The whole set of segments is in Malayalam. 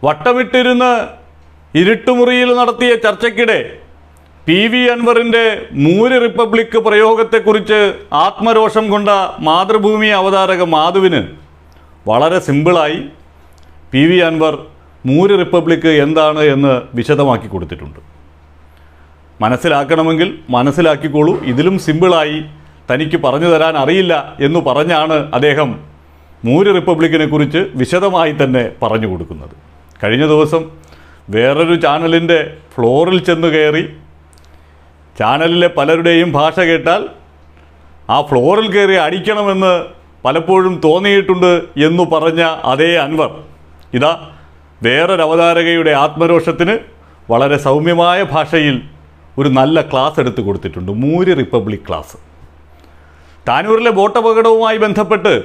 വട്ടമിട്ടിരുന്ന് ഇരുട്ടുമുറിയിൽ നടത്തിയ ചർച്ചയ്ക്കിടെ പി വി അൻവറിൻ്റെ മൂര് റിപ്പബ്ലിക് പ്രയോഗത്തെക്കുറിച്ച് ആത്മരോഷം കൊണ്ട മാതൃഭൂമി അവതാരക മാധുവിന് വളരെ സിമ്പിളായി P V Anvar moor republic എന്താണ് എന്ന് വിശദമാക്കി കൊടുത്തിട്ടുണ്ട് മനസ്സിലാക്കണമെങ്കിൽ മനസ്സിലാക്കിക്കോളൂ ഇതിലും സിമ്പിളായി തനിക്ക് പറഞ്ഞു തരാൻ അറിയില്ല എന്ന് പറഞ്ഞാണ് അദ്ദേഹം മൂര് റിപ്പബ്ലിക്കിനെ കുറിച്ച് വിശദമായി തന്നെ പറഞ്ഞു കൊടുക്കുന്നത് കഴിഞ്ഞ ദിവസം വേറൊരു ചാനലിൻ്റെ ഫ്ലോറിൽ ചെന്ന് കയറി ചാനലിലെ പലരുടെയും ഭാഷ കേട്ടാൽ ആ ഫ്ലോറിൽ കയറി അടിക്കണമെന്ന് പലപ്പോഴും തോന്നിയിട്ടുണ്ട് എന്നു പറഞ്ഞ അതേ അൻവർ ഇതാ വേറൊരു അവതാരകയുടെ ആത്മരോഷത്തിന് വളരെ സൗമ്യമായ ഭാഷയിൽ ഒരു നല്ല ക്ലാസ് എടുത്തു കൊടുത്തിട്ടുണ്ട് മൂര് റിപ്പബ്ലിക് ക്ലാസ് താനൂരിലെ ബോട്ടപകടവുമായി ബന്ധപ്പെട്ട്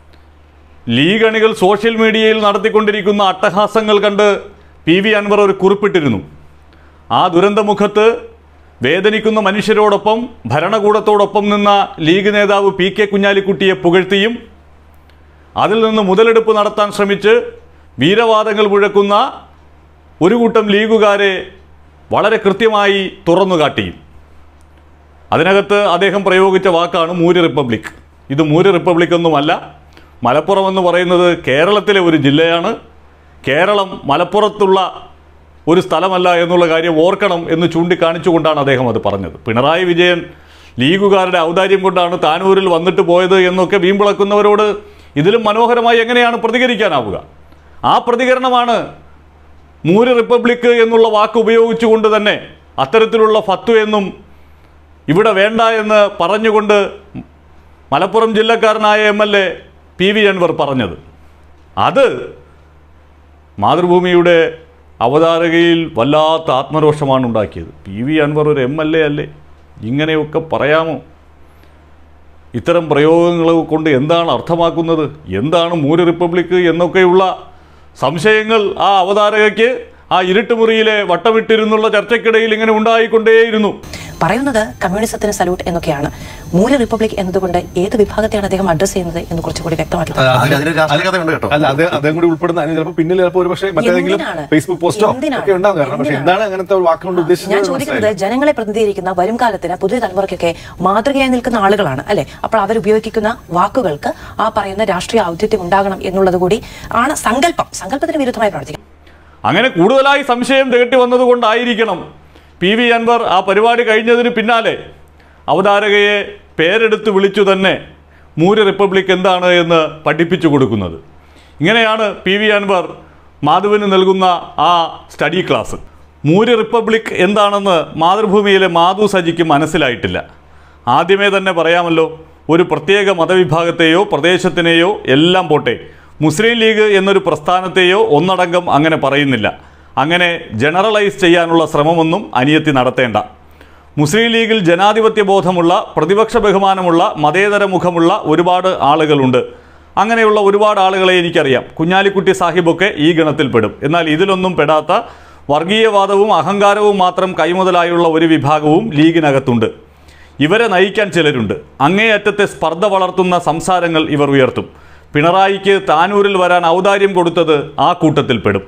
ലീഗ് അണികൾ സോഷ്യൽ മീഡിയയിൽ നടത്തിക്കൊണ്ടിരിക്കുന്ന അട്ടഹാസങ്ങൾ കണ്ട് പി വി അൻവർ ഒരു കുറിപ്പിട്ടിരുന്നു ആ ദുരന്തമുഖത്ത് വേദനിക്കുന്ന മനുഷ്യരോടൊപ്പം ഭരണകൂടത്തോടൊപ്പം നിന്ന ലീഗ് നേതാവ് പി കെ കുഞ്ഞാലിക്കുട്ടിയെ പുകഴ്ത്തിയും അതിൽ നിന്ന് മുതലെടുപ്പ് നടത്താൻ ശ്രമിച്ച് വീരവാദങ്ങൾ മുഴക്കുന്ന ഒരു കൂട്ടം ലീഗുകാരെ വളരെ കൃത്യമായി തുറന്നുകാട്ടിയും അതിനകത്ത് അദ്ദേഹം പ്രയോഗിച്ച വാക്കാണ് മൂര് റിപ്പബ്ലിക് ഇത് മൂര് റിപ്പബ്ലിക് ഒന്നുമല്ല മലപ്പുറം എന്ന് പറയുന്നത് കേരളത്തിലെ ഒരു ജില്ലയാണ് കേരളം മലപ്പുറത്തുള്ള ഒരു സ്ഥലമല്ല എന്നുള്ള കാര്യം ഓർക്കണം എന്ന് ചൂണ്ടിക്കാണിച്ചുകൊണ്ടാണ് അദ്ദേഹം അത് പറഞ്ഞത് പിണറായി വിജയൻ ലീഗുകാരുടെ ഔദാര്യം കൊണ്ടാണ് താനൂരിൽ വന്നിട്ട് പോയത് എന്നൊക്കെ വീമ്പിളക്കുന്നവരോട് ഇതിലും മനോഹരമായി എങ്ങനെയാണ് പ്രതികരിക്കാനാവുക ആ പ്രതികരണമാണ് മൂര് റിപ്പബ്ലിക് എന്നുള്ള വാക്ക് ഉപയോഗിച്ചുകൊണ്ട് തന്നെ അത്തരത്തിലുള്ള ഫത്വ എന്നും ഇവിടെ വേണ്ട എന്ന് പറഞ്ഞുകൊണ്ട് മലപ്പുറം ജില്ലക്കാരനായ M L A P V Anvar പറഞ്ഞത് അത് മാതൃഭൂമിയുടെ അവതാരകയിൽ വല്ലാത്ത ആത്മരോഷമാണ് ഉണ്ടാക്കിയത് പി വി അൻവർ ഒരു എം എൽ എ അല്ലേ ഇങ്ങനെയൊക്കെ പറയാമോ ഇത്തരം പ്രയോഗങ്ങൾ കൊണ്ട് എന്താണ് അർത്ഥമാക്കുന്നത് എന്താണ് മൂര് റിപ്പബ്ലിക് എന്നൊക്കെയുള്ള സംശയങ്ങൾ ആ അവതാരകയ്ക്ക് ആ ഇരുട്ടുമുറിയിലെ വട്ടമിട്ടിരുന്നുള്ള ചർച്ചയ്ക്കിടയിൽ ഇങ്ങനെ ഉണ്ടായിക്കൊണ്ടേയിരുന്നു പറയുന്നത് കമ്മ്യൂണിസത്തിന് സല്യൂട്ട് എന്നൊക്കെയാണ് മൂല റിപ്പബ്ലിക് എന്നതുകൊണ്ട് ഏത് വിഭാഗത്തെയാണ് അദ്ദേഹം അഡ്രസ് ചെയ്യുന്നത് എന്ന് കുറച്ചുകൂടി വ്യക്തമാക്കി അല്ല, പറഞ്ഞു. അതിന് അതിന് രാഷ്ട്രീയ കഥയുണ്ട് കേട്ടോ. അല്ല അത് അദ്ദേഹം കൂടി ഉൾപ്പെടുന്ന അതിന് ചിലപ്പോൾ പിന്നിൽ ചിലപ്പോൾ ഒരു പക്ഷേ മറ്റേതെങ്കിലും എന്തിനാണ്? ഫേസ്ബുക്ക് പോസ്റ്റോ എന്തിനാണ്? ഒക്കെ ഉണ്ടാകും കാരണം പക്ഷേ എന്തിനാണ്? എന്താണ് അങ്ങനത്തെ ഒരു വാക്കുകൊണ്ട് ഞാൻ ഉദ്ദേശിച്ചത് ചോദിക്കുന്നത് മനസ്സിലായില്ല. ജനങ്ങളെ പ്രതിനിധീകരിക്കുന്ന വരും കാലത്തിന് പുതിയ തലമുറയ്ക്കൊക്കെ മാതൃകയായി നിൽക്കുന്ന ആളുകളാണ് അല്ലെ അപ്പോൾ അവർ ഉപയോഗിക്കുന്ന വാക്കുകൾക്ക് ആ പറയുന്ന രാഷ്ട്രീയ ഔദ്യത്യം ഉണ്ടാകണം എന്നുള്ളത് കൂടി ആണ് സങ്കല്പം സങ്കല്പത്തിന് വിരുദ്ധമായി പ്രവർത്തിക്കും അങ്ങനെ കൂടുതലായി സംശയം തികട്ടി വന്നതുകൊണ്ടായിരിക്കണം പി വി അൻവർ ആ പരിപാടി കഴിഞ്ഞതിന് പിന്നാലെ അവതാരകയെ പേരെടുത്ത് വിളിച്ചു തന്നെ മൂര് റിപ്പബ്ലിക് എന്താണ് എന്ന് പഠിപ്പിച്ചു കൊടുക്കുന്നത് ഇങ്ങനെയാണ് പി വി അൻവർ മാധുവിന് നൽകുന്ന ആ സ്റ്റഡി ക്ലാസ് മൂര് റിപ്പബ്ലിക് എന്താണെന്ന് മാതൃഭൂമിയിലെ മാധു സജിക്ക് മനസ്സിലായിട്ടില്ല ആദ്യമേ തന്നെ പറയാമല്ലോ ഒരു പ്രത്യേക മതവിഭാഗത്തെയോ പ്രദേശത്തിനെയോ എല്ലാം പോട്ടെ മുസ്ലിം ലീഗ് എന്നൊരു പ്രസ്ഥാനത്തെയോ ഒന്നടങ്കം അങ്ങനെ പറയുന്നില്ല അങ്ങനെ ജനറലൈസ് ചെയ്യാനുള്ള ശ്രമമൊന്നും അനിയത്തി നടത്തേണ്ട മുസ്ലിം ലീഗിൽ ജനാധിപത്യ ബോധമുള്ള പ്രതിപക്ഷ ബഹുമാനമുള്ള മതേതര മുഖമുള്ള ഒരുപാട് ആളുകളുണ്ട് അങ്ങനെയുള്ള ഒരുപാട് ആളുകളെ എനിക്കറിയാം കുഞ്ഞാലിക്കുട്ടി സാഹിബൊക്കെ ഈ ഗണത്തിൽപ്പെടും എന്നാൽ ഇതിലൊന്നും പെടാത്ത വർഗീയവാദവും അഹങ്കാരവും മാത്രം കൈമുതലായുള്ള ഒരു വിഭാഗവും ലീഗിനകത്തുണ്ട് ഇവരെ നയിക്കാൻ ചിലരുണ്ട് അങ്ങേയറ്റത്തെ സ്പർദ്ധ വളർത്തുന്ന സംസാരങ്ങൾ ഇവർ ഉയർത്തും പിണറായിക്ക് താനൂരിൽ വരാൻ ഔദാര്യം കൊടുത്തത് ആ കൂട്ടത്തിൽപ്പെടും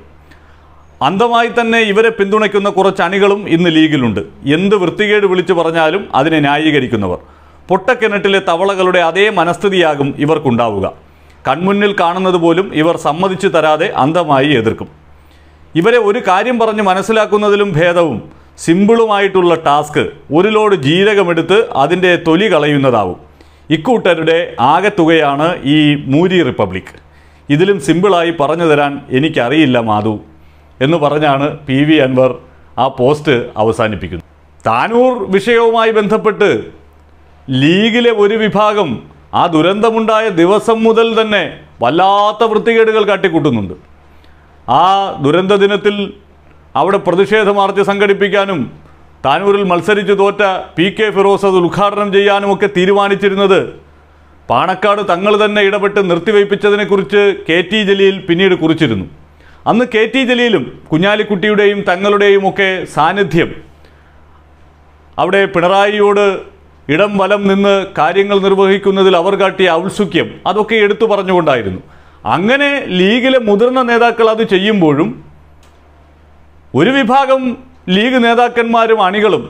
അന്ധമായി തന്നെ ഇവരെ പിന്തുണയ്ക്കുന്ന കുറച്ച് അണികളും ഇന്ന് ലീഗിലുണ്ട് എന്ത് വൃത്തികേട് വിളിച്ചു പറഞ്ഞാലും അതിനെ ന്യായീകരിക്കുന്നവർ പൊട്ടക്കിണറ്റിലെ തവളകളുടെ അതേ മനസ്ഥിതിയാകും ഇവർക്കുണ്ടാവുക കൺമുന്നിൽ കാണുന്നത് പോലും ഇവർ സമ്മതിച്ചു തരാതെ അന്ധമായി എതിർക്കും ഇവരെ ഒരു കാര്യം പറഞ്ഞ് മനസ്സിലാക്കുന്നതിലും ഭേദവും സിമ്പിളുമായിട്ടുള്ള ടാസ്ക് ഒരു ലോഡ് ജീരകമെടുത്ത് അതിൻ്റെ തൊലി കളയുന്നതാവും ഇക്കൂട്ടരുടെ ആകെത്തുകയാണ് ഈ മൂരി റിപ്പബ്ലിക് ഇതിലും സിമ്പിളായി പറഞ്ഞു തരാൻ എനിക്കറിയില്ല മാധു എന്ന് പറഞ്ഞാണ് പി വി അൻവർ ആ പോസ്റ്റ് അവസാനിപ്പിക്കുന്നത് താനൂർ വിഷയവുമായി ബന്ധപ്പെട്ട് ലീഗിലെ ഒരു വിഭാഗം ആ ദുരന്തമുണ്ടായ ദിവസം മുതൽ തന്നെ വല്ലാത്ത വൃത്തികേടുകൾ കാട്ടിക്കൂട്ടുന്നുണ്ട് ആ ദുരന്ത ദിനത്തിൽ അവിടെ പ്രതിഷേധ മാർച്ച് സംഘടിപ്പിക്കാനും താനൂരിൽ മത്സരിച്ച് തോറ്റ പി കെ ഫിറോസ് അത് ഉദ്ഘാടനം ചെയ്യാനുമൊക്കെ തീരുമാനിച്ചിരുന്നത് പാണക്കാട് തങ്ങൾ തന്നെ ഇടപെട്ട് നിർത്തിവയ്പ്പിച്ചതിനെക്കുറിച്ച് കെ ടി ജലീൽ പിന്നീട് കുറിച്ചിരുന്നു അന്ന് കെ ടി ജലീലും കുഞ്ഞാലിക്കുട്ടിയുടെയും തങ്ങളുടെയും ഒക്കെ സാന്നിധ്യം അവിടെ പിണറായിയോട് ഇടം വലം നിന്ന് കാര്യങ്ങൾ നിർവഹിക്കുന്നതിൽ അവർ കാട്ടിയ ഔത്സുക്യം അതൊക്കെ എടുത്തു പറഞ്ഞുകൊണ്ടായിരുന്നു അങ്ങനെ ലീഗിലെ മുതിർന്ന നേതാക്കൾ അത് ചെയ്യുമ്പോഴും ഒരു വിഭാഗം ലീഗ് നേതാക്കന്മാരും അണികളും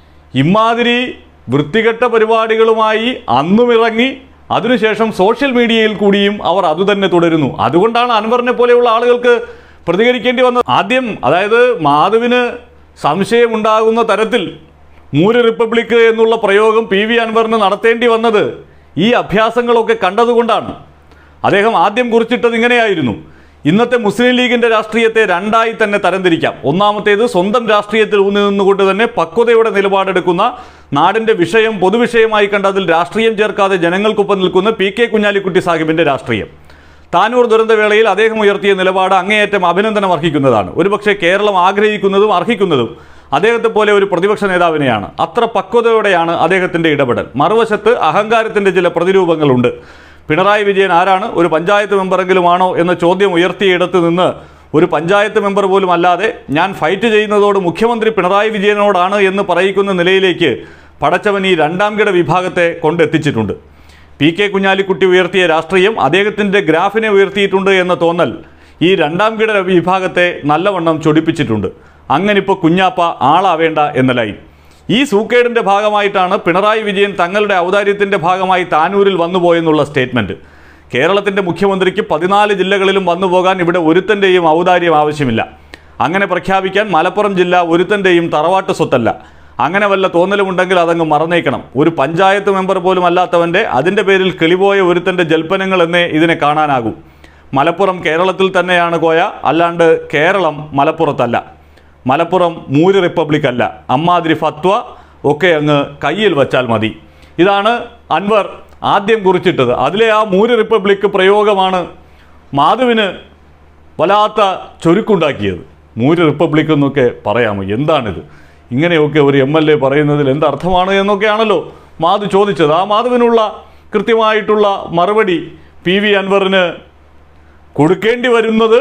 ഇമാതിരി വൃത്തികെട്ട പരിപാടികളുമായി അന്നും ഇറങ്ങി അതിനുശേഷം സോഷ്യൽ മീഡിയയിൽ കൂടിയും അവർ അതുതന്നെ തുടരുന്നു അതുകൊണ്ടാണ് അൻവറിനെ പോലെയുള്ള ആളുകൾക്ക് പ്രതികരിക്കേണ്ടി വന്നത് ആദ്യം അതായത് മാധവിന് സംശയമുണ്ടാകുന്ന തരത്തിൽ മൂര് റിപ്പബ്ലിക് എന്നുള്ള പ്രയോഗം പി വി അൻവറിന് നടത്തേണ്ടി വന്നത് ഈ അഭ്യാസങ്ങളൊക്കെ കണ്ടതുകൊണ്ടാണ് അദ്ദേഹം ആദ്യം കുറിച്ചിട്ടത് ഇങ്ങനെയായിരുന്നു ഇന്നത്തെ മുസ്ലിം ലീഗിന്റെ രാഷ്ട്രീയത്തെ രണ്ടായി തന്നെ തരംതിരിക്കാം ഒന്നാമത്തേത് സ്വന്തം രാഷ്ട്രീയത്തിൽ ഊന്നി നിന്നുകൊണ്ട് തന്നെ പക്വതയുടെ നിലപാടെടുക്കുന്ന നാടിന്റെ വിഷയം പൊതുവിഷയമായി കണ്ട് അതിൽ രാഷ്ട്രീയം ചേർക്കാതെ ജനങ്ങൾക്കൊപ്പം നിൽക്കുന്ന പി കെ കുഞ്ഞാലിക്കുട്ടി സാഹിബിന്റെ രാഷ്ട്രീയം താനൂർ ദുരന്തവേളയിൽ അദ്ദേഹം ഉയർത്തിയ നിലപാട് അങ്ങേയറ്റം അഭിനന്ദനം അർഹിക്കുന്നതാണ് ഒരുപക്ഷെ കേരളം ആഗ്രഹിക്കുന്നതും അർഹിക്കുന്നതും അദ്ദേഹത്തെ പോലെ ഒരു പ്രതിപക്ഷ നേതാവിനെയാണ് അത്ര പക്വതയോടെയാണ് അദ്ദേഹത്തിന്റെ ഇടപെടൽ മറുവശത്ത് അഹങ്കാരത്തിന്റെ ചില പ്രതിരൂപങ്ങളുണ്ട് പിണറായി വിജയൻ ആരാണ് ഒരു പഞ്ചായത്ത് മെമ്പറെങ്കിലുമാണോ എന്ന ചോദ്യം ഉയർത്തിയിടത്ത് നിന്ന് ഒരു പഞ്ചായത്ത് മെമ്പർ പോലും അല്ലാതെ ഞാൻ ഫൈറ്റ് ചെയ്യുന്നതോട് മുഖ്യമന്ത്രി പിണറായി വിജയനോടാണ് എന്ന് പറയിക്കുന്ന നിലയിലേക്ക് പടച്ചവൻ ഈ രണ്ടാം കിട വിഭാഗത്തെ കൊണ്ടെത്തിച്ചിട്ടുണ്ട് പി കെ കുഞ്ഞാലിക്കുട്ടി ഉയർത്തിയ രാഷ്ട്രീയം അദ്ദേഹത്തിൻ്റെ ഗ്രാഫിനെ ഉയർത്തിയിട്ടുണ്ട് എന്ന തോന്നൽ ഈ രണ്ടാം കിട വിഭാഗത്തെ നല്ലവണ്ണം ചൊടിപ്പിച്ചിട്ടുണ്ട് അങ്ങനെ ഇപ്പോൾ കുഞ്ഞാപ്പ ആളാവേണ്ട എന്ന ലൈൻ ഈ സൂക്കേടിൻ്റെ ഭാഗമായിട്ടാണ് പിണറായി വിജയൻ തങ്ങളുടെ ഔദാര്യത്തിൻ്റെ ഭാഗമായി താനൂരിൽ വന്നുപോയെന്നുള്ള സ്റ്റേറ്റ്മെൻറ്റ് കേരളത്തിൻ്റെ മുഖ്യമന്ത്രിക്ക് പതിനാല് ജില്ലകളിലും വന്നു പോകാൻ ഇവിടെ ഒരുത്തൻ്റെയും ഔദാര്യം ആവശ്യമില്ല അങ്ങനെ പ്രഖ്യാപിക്കാൻ മലപ്പുറം ജില്ല ഒരുത്തൻ്റെയും തറവാട്ട് സ്വത്തല്ല അങ്ങനെ വല്ല തോന്നലുമുണ്ടെങ്കിൽ അതങ്ങ് മറന്നേക്കണം ഒരു പഞ്ചായത്ത് മെമ്പർ പോലും അല്ലാത്തവൻ്റെ അതിൻ്റെ പേരിൽ കിളിപോയ ഒരുത്തൻ്റെ ജൽപ്പനങ്ങൾ എന്നേ ഇതിനെ കാണാനാകൂ മലപ്പുറം കേരളത്തിൽ തന്നെയാണ് കോയ അല്ലാണ്ട് കേരളം മലപ്പുറത്തല്ല മലപ്പുറം മൂര് റിപ്പബ്ലിക് അല്ല അമ്മാതിരി ഫത്വ ഒക്കെ അങ്ങ് കയ്യിൽ വച്ചാൽ മതി ഇതാണ് അൻവർ ആദ്യം കുറിച്ചിട്ടത് അതിലെ ആ മൂര് റിപ്പബ്ലിക് പ്രയോഗമാണ് മാധുവിന് വല്ലാത്ത ചൊരുക്കുണ്ടാക്കിയത് മൂര് റിപ്പബ്ലിക് എന്നൊക്കെ പറയാമോ എന്താണിത് ഇങ്ങനെയൊക്കെ ഒരു എം എൽ എ പറയുന്നതിൽ എന്തർത്ഥമാണ് എന്നൊക്കെയാണല്ലോ മാധു ചോദിച്ചത് ആ മാധുവിനുള്ള കൃത്യമായിട്ടുള്ള മറുപടി പി വി അൻവറിന് കൊടുക്കേണ്ടി വരുന്നത്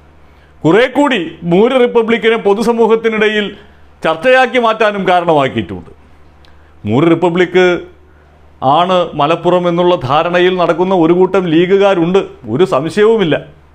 കുറെ കൂടി മൂര് റിപ്പബ്ലിക്കിനെ പൊതുസമൂഹത്തിനിടയിൽ ചർച്ചയാക്കി മാറ്റാനും കാരണമാക്കിയിട്ടുണ്ട് മൂര് റിപ്പബ്ലിക്ക് ആണ് മലപ്പുറം എന്നുള്ള ധാരണയിൽ നടക്കുന്ന ഒരു കൂട്ടം ലീഗുകാരുണ്ട് ഒരു സംശയവുമില്ല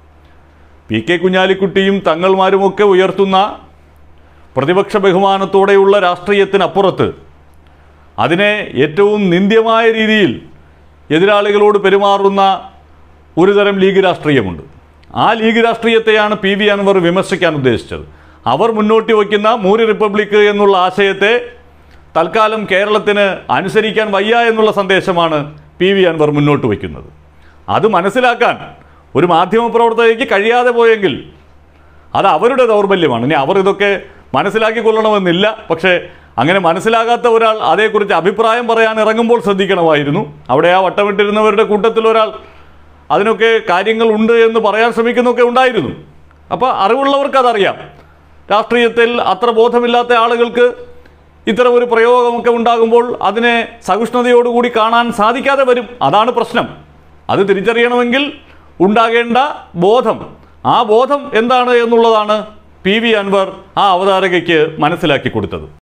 പി കെ കുഞ്ഞാലിക്കുട്ടിയും തങ്ങൾമാരുമൊക്കെ ഉയർത്തുന്ന പ്രതിപക്ഷ ബഹുമാനത്തോടെയുള്ള രാഷ്ട്രീയത്തിനപ്പുറത്ത് അതിനെ ഏറ്റവും നിന്ദ്യമായ രീതിയിൽ എതിരാളികളോട് പെരുമാറുന്ന ഒരുതരം ലീഗ് രാഷ്ട്രീയമുണ്ട് ആ ലീഗ് രാഷ്ട്രീയത്തെയാണ് പി വി അൻവർ വിമർശിക്കാൻ ഉദ്ദേശിച്ചത് അവർ മുന്നോട്ട് വയ്ക്കുന്ന മൂര് റിപ്പബ്ലിക് എന്നുള്ള ആശയത്തെ തൽക്കാലം കേരളത്തിന് അനുസരിക്കാൻ വയ്യ എന്നുള്ള സന്ദേശമാണ് പി വി അൻവർ മുന്നോട്ട് വയ്ക്കുന്നത് അത് മനസ്സിലാക്കാൻ ഒരു മാധ്യമപ്രവർത്തകയ്ക്ക് കഴിയാതെ പോയെങ്കിൽ അത് അവരുടെ ദൗർബല്യമാണ് ഇനി അവർ ഇതൊക്കെ മനസ്സിലാക്കിക്കൊള്ളണമെന്നില്ല പക്ഷേ അങ്ങനെ മനസ്സിലാകാത്ത ഒരാൾ അതേക്കുറിച്ച് അഭിപ്രായം പറയാൻ ഇറങ്ങുമ്പോൾ ശ്രദ്ധിക്കണമായിരുന്നു അവിടെ ആ വട്ടമിട്ടിരുന്നവരുടെ കൂട്ടത്തിൽ ഒരാൾ അതിനൊക്കെ കാര്യങ്ങളുണ്ട് എന്ന് പറയാൻ ശ്രമിക്കുന്നൊക്കെ ഉണ്ടായിരുന്നു അപ്പോൾ അറിവുള്ളവർക്ക് അതറിയാം രാഷ്ട്രീയത്തിൽ അത്ര ബോധമില്ലാത്ത ആളുകൾക്ക് ഇത്തരം ഒരു പ്രയോഗമൊക്കെ ഉണ്ടാകുമ്പോൾ അതിനെ സഹിഷ്ണുതയോടുകൂടി കാണാൻ സാധിക്കാതെ വരും അതാണ് പ്രശ്നം അത് തിരിച്ചറിയണമെങ്കിൽ ഉണ്ടാകേണ്ട ബോധം ആ ബോധം എന്താണ് എന്നുള്ളതാണ് പി വി അൻവർ ആ അവതാരകയ്ക്ക് മനസ്സിലാക്കി കൊടുത്തത്